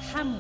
حمو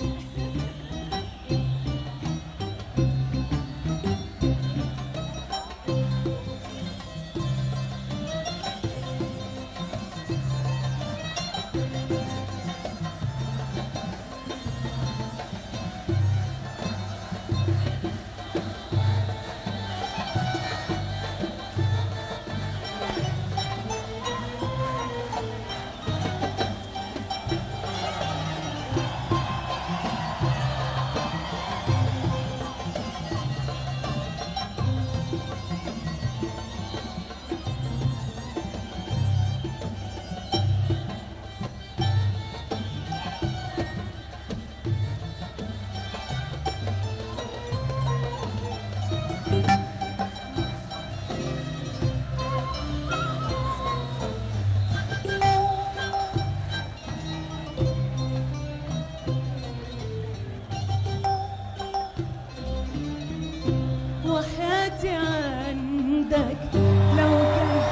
وحياتي عندك لو كان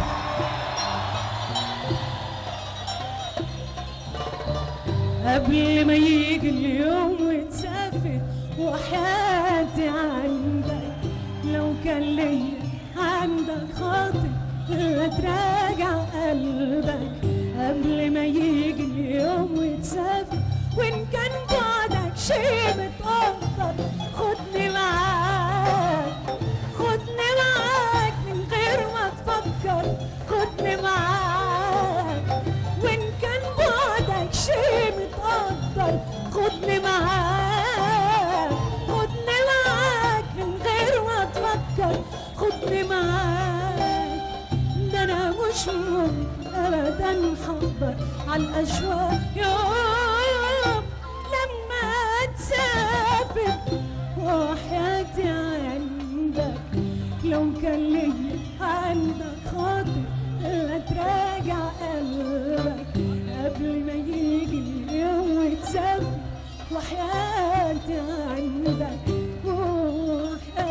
قبل ما يجي اليوم وتسافر وحياتي عندك لو كان ليا عندك خاطر لا تراجع قلبك قبل ما يجي اليوم وتسافر وان كان بعدك شي متقدر خدني معاك خدني معاك من غير ما تفكر خدني معاك وان كان بعدك شي متقدر خدني معاك خدني معاك من غير ما تفكر خدني معاك ده انا مش ممكن ابدا حضر على الاشواق يوم لما تسافر وحياتي عندك لو كان ليا عندك خاطر لا تراجع قلبك قبل ما يجي اليوم وتسافر وحياتي عندك وحياتي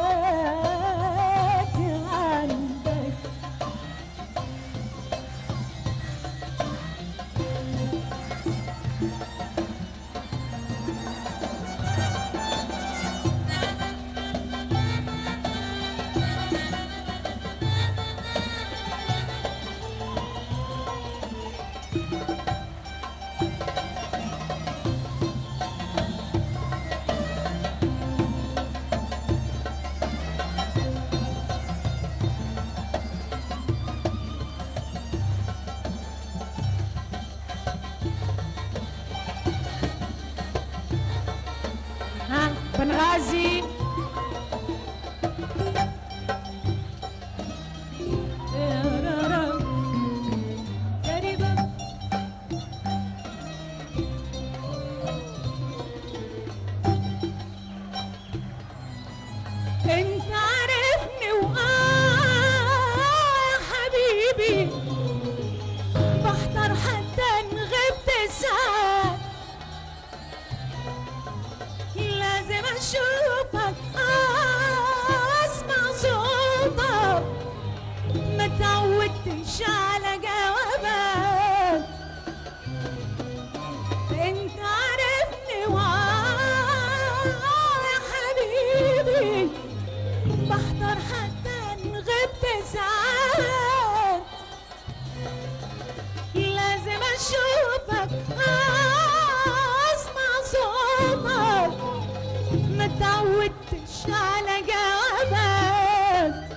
عندك ها بنغازي يا رارا قريبة انت عارفني وآه يا حبيبي بحضر حتى ان غبت ساعات لازم اشوفك آه، اسمع صوتك ما تعودتش على جوابك انت عارفني وآه يا حبيبي بحضر حتى ان غبت ساعات لازم اشوفك آه، اسمع صوتك ما تعودتش على جوابك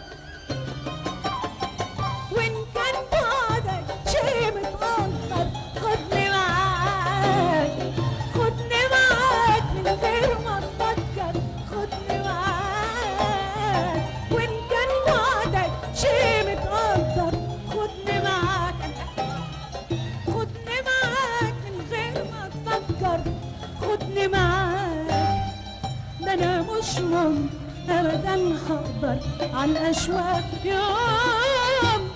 وان كان بعدك شي متقدر خدني معاك خدني معاك من غير ما تفكر خدني معاك وان كان بعدك شي متقدر خدني معاك خدني معاك من غير ما تفكر خدني معاك ده انا مش ممكن ابدا هقدر على الاشواق يوم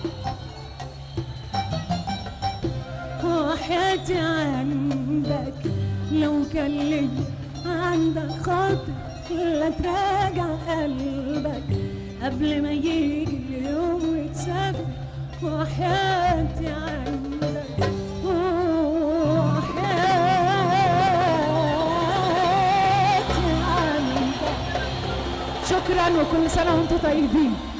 وحياتي عندك لو كان لي عندك خاطر لا تراجع قلبك قبل ما يجي اليوم وتسافر وحياتي عندك شكرا وكل سنه وانتم طيبين